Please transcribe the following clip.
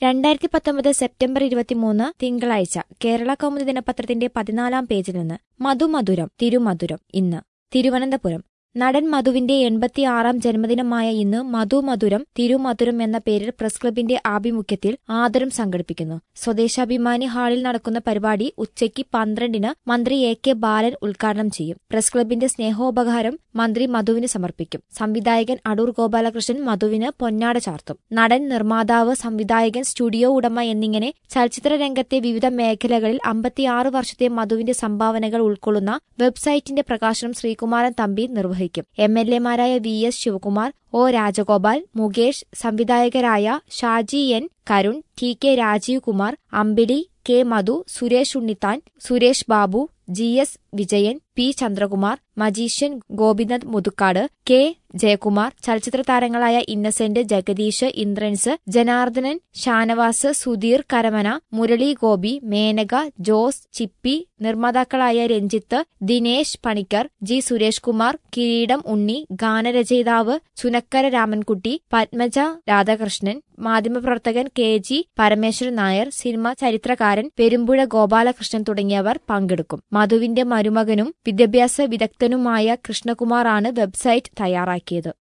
രണ്ടായിരത്തി പത്തൊമ്പത് സെപ്റ്റംബർ ഇരുപത്തിമൂന്ന് തിങ്കളാഴ്ച കേരള കൗമുദി ദിനപത്രത്തിന്റെ പതിനാലാം പേജിൽ നിന്ന് മധുമധുരം തിരുമധുരം ഇന്ന് തിരുവനന്തപുരം നടൻ മധുവിന്റെ എൺപത്തിയാറാം ജന്മദിനമായ ഇന്ന് മധുമധുരം തിരുമധുരം എന്ന പേരിൽ പ്രസ് ക്ലബിന്റെ ആഭിമുഖ്യത്തിൽ ആദരം സംഘടിപ്പിക്കുന്നു സ്വദേശാഭിമാനി ഹാളിൽ നടക്കുന്ന പരിപാടി ഉച്ചയ്ക്ക് പന്ത്രണ്ടിന് മന്ത്രി എ കെ ബാലൻ ഉദ്ഘാടനം ചെയ്യും പ്രസ് ക്ലബിന്റെ സ്നേഹോപകാരം മന്ത്രി മധുവിന് സമർപ്പിക്കും സംവിധായകൻ അടൂർ ഗോപാലകൃഷ്ണൻ മധുവിന് പൊന്നാട ചാർത്തും നടൻ നിർമ്മാതാവ് സംവിധായകൻ സ്റ്റുഡിയോ ഉടമ എന്നിങ്ങനെ ചലച്ചിത്ര രംഗത്തെ വിവിധ മേഖലകളിൽ അമ്പത്തിയാറ് വർഷത്തെ മധുവിന്റെ സംഭാവനകൾ ഉൾക്കൊള്ളുന്ന വെബ്സൈറ്റിന്റെ പ്രകാശനം ശ്രീകുമാരൻ തമ്പി നിർവഹിക്കും എം എൽ എമാരായ V S Sivakumar O Rajagopal Mukesh സംവിധായകരായ Shaji N Karun T K Rajeev Kumar Ambili K Madhu Suresh Unnithan Suresh Babu G S Vijayan P Chandrakumar magician Gopinath Muthukad K Jayakumar ചലച്ചിത്ര താരങ്ങളായ ഇന്നസെന്റ് ജഗദീഷ് ഇന്ദ്രൻസ് ജനാർദ്ദനൻ ഷാനവാസ് സുധീർ കരമന മുരളി ഗോപി മേനക ജോസ് ചിപ്പി നിർമ്മാതാക്കളായ രഞ്ജിത്ത് ദിനേശ് പണിക്കർ ജി സുരേഷ് കുമാർ കിരീടം ഉണ്ണി ഗാനരചയിതാവ് ചുനക്കര രാമൻകുട്ടി പത്മജ രാധാകൃഷ്ണൻ മാധ്യമപ്രവർത്തകൻ K G Parameswaran Nair cinema ചരിത്രകാരൻ പെരുമ്പുഴ ഗോപാലകൃഷ്ണൻ തുടങ്ങിയവർ പങ്കെടുക്കും മധുവിന്റെ മരുമകനും വിദ്യാഭ്യാസ വിദഗ്ധനുമായ കൃഷ്ണകുമാറാണ് വെബ്സൈറ്റ് തയ്യാറാക്കിയത്